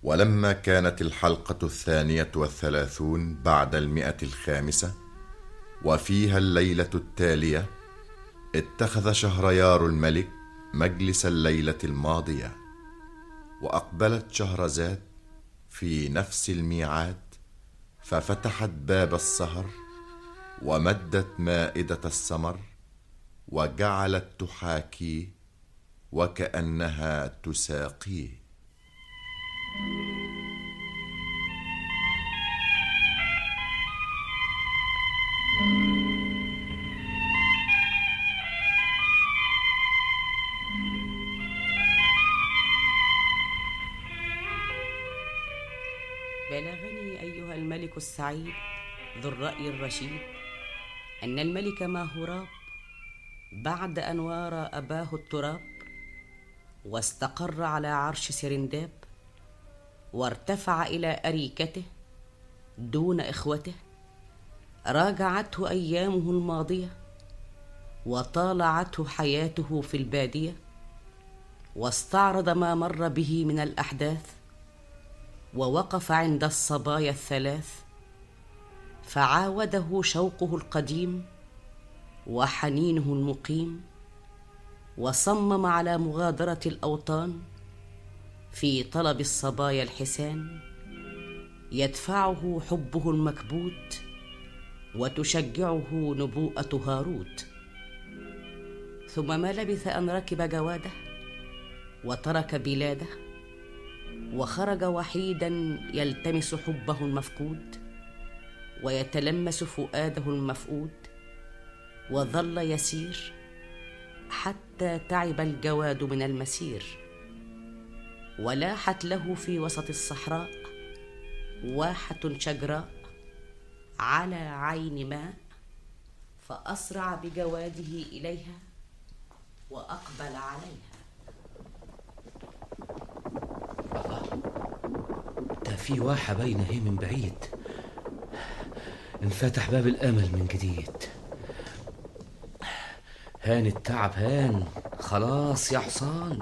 ولما كانت الحلقة الثانية والثلاثون بعد المئة الخامسة وفيها الليلة التالية اتخذ شهريار الملك مجلس الليلة الماضية وأقبلت شهرزاد في نفس الميعاد ففتحت باب السهر ومدت مائدة السمر وجعلت تحاكيه وكأنها تساقيه بلغني أيها الملك السعيد ذو الرأي الرشيد أن الملك ماهوراب بعد أن وارى أباه التراب واستقر على عرش سرنداب وارتفع إلى أريكته دون إخوته راجعته أيامه الماضية وطالعته حياته في البادية واستعرض ما مر به من الأحداث ووقف عند الصبايا الثلاث فعاوده شوقه القديم وحنينه المقيم وصمم على مغادره الاوطان في طلب الصبايا الحسان يدفعه حبه المكبوت وتشجعه نبوءه هاروت ثم ما لبث ان ركب جواده وترك بلاده وخرج وحيدا يلتمس حبه المفقود ويتلمس فؤاده المفقود وظل يسير حتى تعب الجواد من المسير ولاحت له في وسط الصحراء واحة شجراء على عين ماء فأسرع بجواده إليها وأقبل عليها ده في واحة باينة هي من بعيد انفتح باب الأمل من جديد هان التعب هان خلاص يا حصان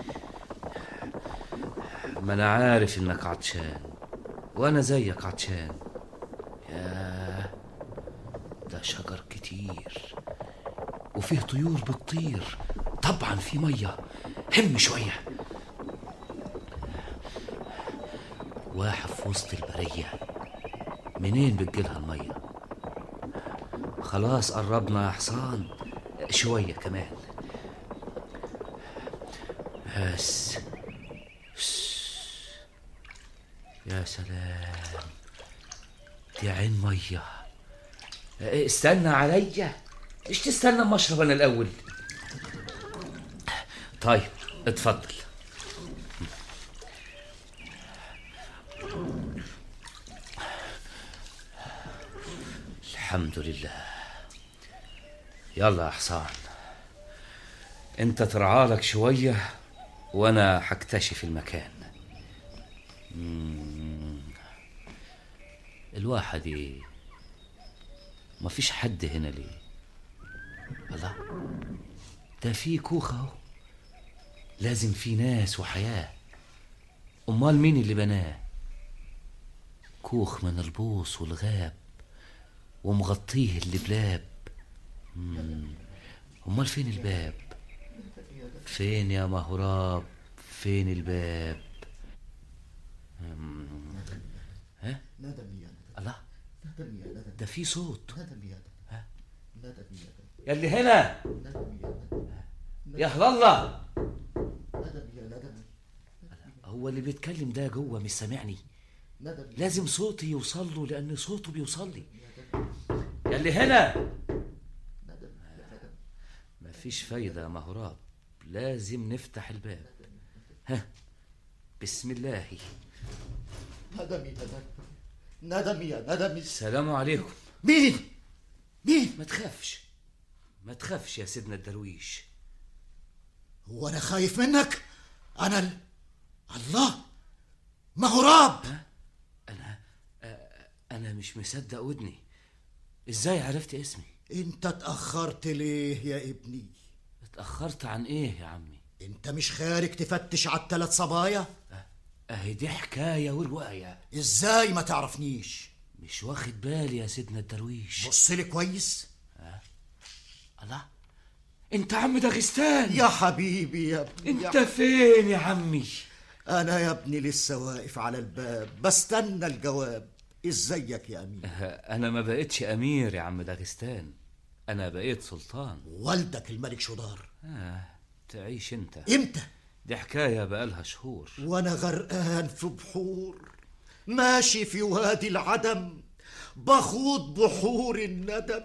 ما أنا عارف إنك عطشان وأنا زيك عطشان ياه ده شجر كتير وفيه طيور بتطير طبعا في مية هم شوية واحد في وسط البرية منين بتجيلها المية خلاص قربنا يا حصان شوية كمان بس يا سلام دي عين مية استنى عليا مش تستنى اما اشرب انا الاول طيب اتفضل الحمد لله يلا يا حصان انت ترعالك شوية وانا حكتشف المكان مم. الواحة دي مفيش حد هنا ليه الله ده في كوخ اهو لازم في ناس وحياة امال مين اللي بناه كوخ من البوص والغاب ومغطيه اللبلاب مم. امال فين الباب فين يا مهراب فين الباب مم. ها ندم يا ندم الله ندم يا ندم ده في صوت ندم يا ندم ها؟ ندم يا ندم يا اللي هنا ندم يا ندم يا هلا الله ندم يا ندم هو اللي بيتكلم ده جوه مش سامعني ندم يا لازم صوتي يوصل له لان صوته بيوصل لي يا اللي هنا ندم يا ندم مفيش فايدة يا مهراب لازم نفتح الباب ها بسم الله ندم يا ندم ندم يا ندم السلام عليكم مين مين ما تخافش ما تخافش يا سيدنا الدرويش هو انا خايف منك انا ال... الله مهراب انا مش مصدق ودني ازاي عرفت اسمي انت اتاخرت ليه يا ابني اتأخرت عن ايه يا عمي انت مش خارج تفتش على الثلاث صبايا اهي دي حكاية ورواية ازاي ما تعرفنيش مش واخد بالي يا سيدنا الدرويش بص لي كويس الله انت عم داغستان يا حبيبي يا ابني انت يا فين يا عمي انا يا ابني لسه واقف على الباب بستنى الجواب ازيك يا امين انا ما بقتش امير يا عم داغستان انا بقيت سلطان والدك الملك شدار آه تعيش انت امتى دي حكاية بقالها شهور وانا غرقان في بحور ماشي في وادي العدم بخوض بحور الندم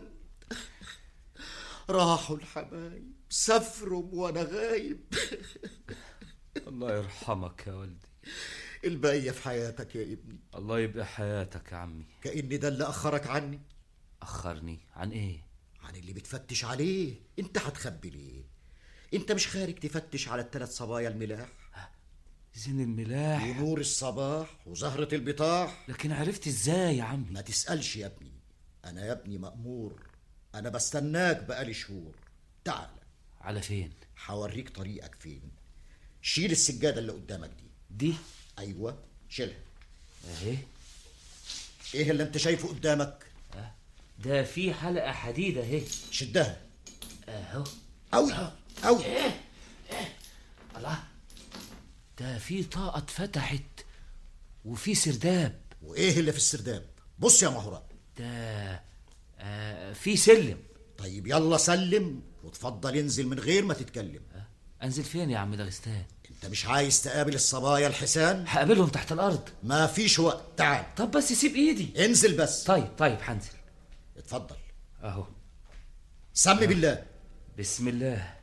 راحوا الحبايب سافروا وانا غايب الله يرحمك يا ولدي الباقية في حياتك يا ابني الله يبقى حياتك يا عمي كأن ده اللي أخرك عني أخرني عن إيه؟ عن اللي بتفتش عليه انت هتخبي ليه انت مش خارج تفتش على الثلاث صبايا الملاح زين الملاح ونور الصباح وزهرة البطاح لكن عرفت إزاي يا عمي؟ ما تسألش يا ابني أنا يا ابني مأمور أنا بستناك بقالي شهور تعال على فين؟ هوريك طريقك فين شيل السجادة اللي قدامك دي دي أيوة شيلها أهي إيه اللي أنت شايفه قدامك ده في حلقة حديد أهي شدها أهو أوي أوي الله ده في طاقة اتفتحت وفي سرداب وإيه اللي في السرداب بص يا مهران ده آه في سلم طيب يلا سلم وتفضل انزل من غير ما تتكلم أنزل فين يا عم داغستان؟ انت مش عايز تقابل الصبايا الحسان هقابلهم تحت الأرض ما فيش وقت تعال طب بس سيب إيدي انزل بس طيب طيب هنزل اتفضل أهو سمي بالله بسم الله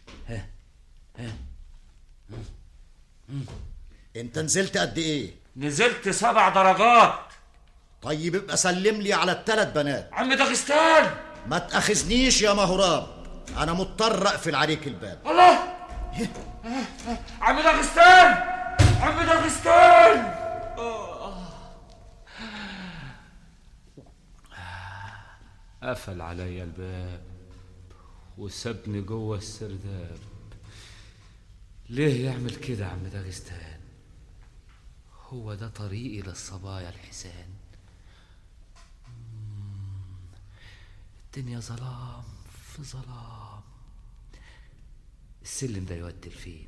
انت نزلت قد ايه نزلت سبع درجات طيب ابقى سلم لي على الثلاث بنات عم داغستان ما تاخذنيش يا مهراب انا مضطر اقفل عليك الباب الله عم داغستان عم داغستان قفل علي الباب وسابني جوه السرداب ليه يعمل كده عم داغستان هو ده طريقي للصبايا الحسان مم. الدنيا ظلام في ظلام السلم ده يودي لفين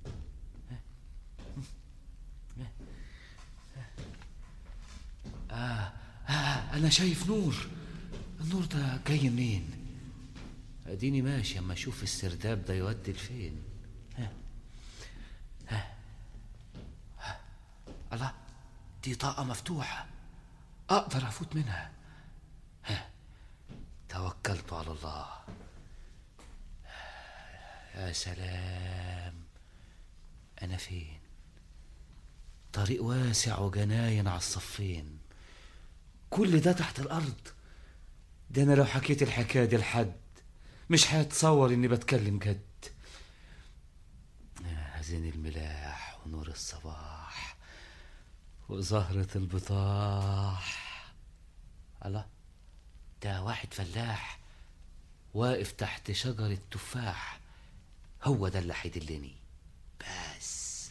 آه, آه أنا شايف نور النور ده جاي منين أديني ماشي أما أشوف السرداب ده يودي لفين ها. ها. ها. الله دي طاقة مفتوحة أقدر أفوت منها ها. توكلت على الله يا سلام أنا فين طريق واسع وجناين على الصفين كل ده تحت الأرض ده أنا لو حكيت الحكاية دي لحد مش هيتصور إني بتكلم جد يا زين الملاح ونور الصباح وزهرة البطاح الله ده واحد فلاح واقف تحت شجرة تفاح هو ده اللي هيدلني بس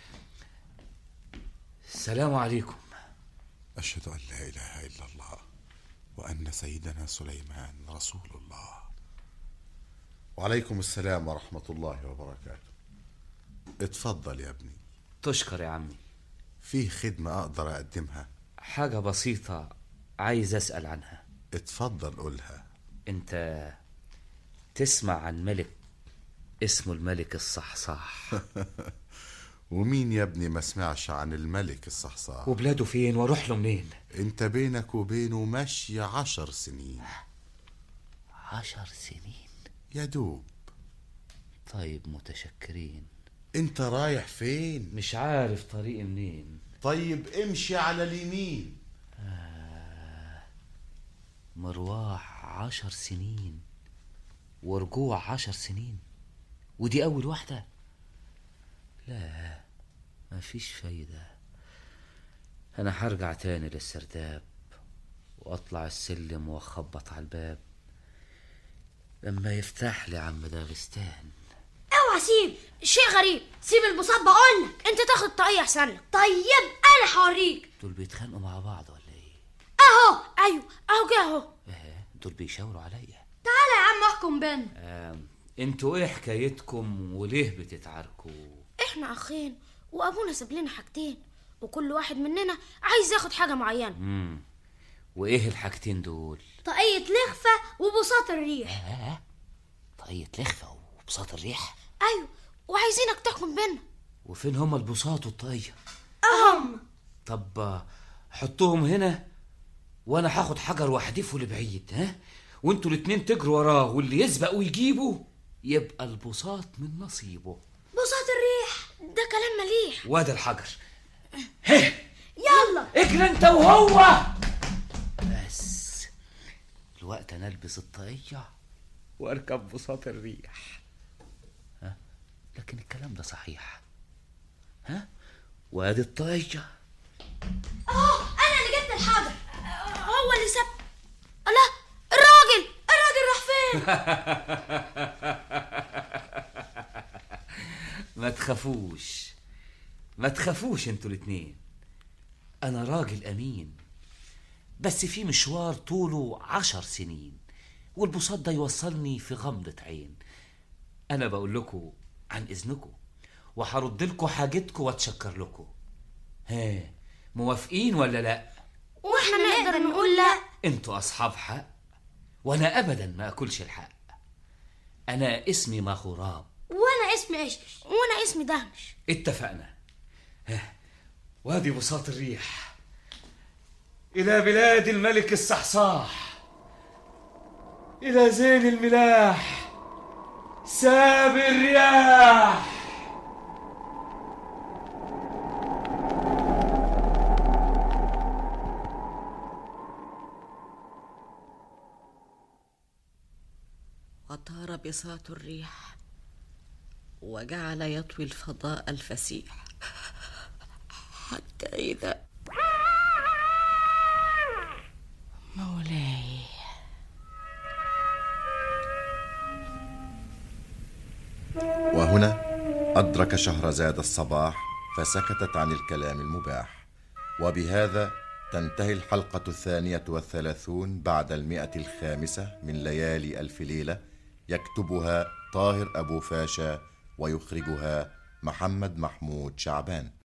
السلام عليكم أشهد أن لا إله إلا الله وأن سيدنا سليمان رسول الله وعليكم السلام ورحمة الله وبركاته اتفضل يا ابني تشكر يا عمي فيه خدمة أقدر أقدمها حاجة بسيطة عايز أسأل عنها اتفضل قولها أنت تسمع عن ملك اسمه الملك الصحصاح ومين يا ابني ما سمعش عن الملك الصحصاح وبلاده فين واروح له منين انت بينك وبينه ماشي عشر سنين عشر سنين يا دوب طيب متشكرين انت رايح فين مش عارف طريقي منين طيب امشي على اليمين مروح عشر سنين ورجوع عشر سنين ودي أول واحدة لا مفيش فايدة أنا هرجع تاني للسرداب وأطلع السلم وأخبط على الباب لما يفتح لي عم داغستان اسيب شيء غريب سيب البساط بقول لك انت تاخد طاقية احسن لك طيب انا هوريك دول بيتخانقوا مع بعض ولا ايه اهو ايوه اهو كده اهو ايه دول بيشاوروا عليا تعالى يا عم احكم بينا آم، انتوا ايه حكايتكم وليه بتتعاركوا احنا اخين وابونا ساب لنا حاجتين وكل واحد مننا عايز ياخد حاجة معينة امم وايه الحاجتين دول طاقية لخفة وبساط الريح آه طاقية لخفة وبساط الريح ايوه وعايزينك تحكم بينا وفين هما البساط والطاقية اهم طب آه، حطوهم هنا وانا هاخد حجر واحدفه لبعيد ها وانتوا الاتنين تجروا وراه واللي يسبق ويجيبه يبقى البساط من نصيبه بساط الريح ده كلام مليح وادي الحجر يلا اجري انت وهو بس الوقت انا البس الطاقية واركب بساط الريح ها لكن الكلام ده صحيح ها وادي الطاقية اهو انا اللي جبت الحجر هو اللي ساب الله الراجل الراجل راح فين ما تخافوش ما تخافوش انتوا الاتنين انا راجل امين بس في مشوار طوله عشر سنين والبساط ده يوصلني في غمضة عين انا بقول لكم عن اذنكم وهرد لكم حاجتكم واتشكر لكم ها موافقين ولا لا واحنا نقدر نقول لا انتوا اصحاب حق وانا ابدا ما اكلش الحق انا اسمي مغراب وانا اسمي ايش وانا اسمي دهمش اتفقنا ها، وادي بساط الريح إلى بلاد الملك الصحصاح إلى زين الملاح ساب الرياح وطار بساط الريح وجعل يطوي الفضاء الفسيح حتى إذا مولاي وهنا أدرك شهرزاد الصباح فسكتت عن الكلام المباح وبهذا تنتهي الحلقة الثانية والثلاثون بعد المئة الخامسة من ليالي ألف ليلة يكتبها طاهر أبو فاشا ويخرجها محمد محمود شعبان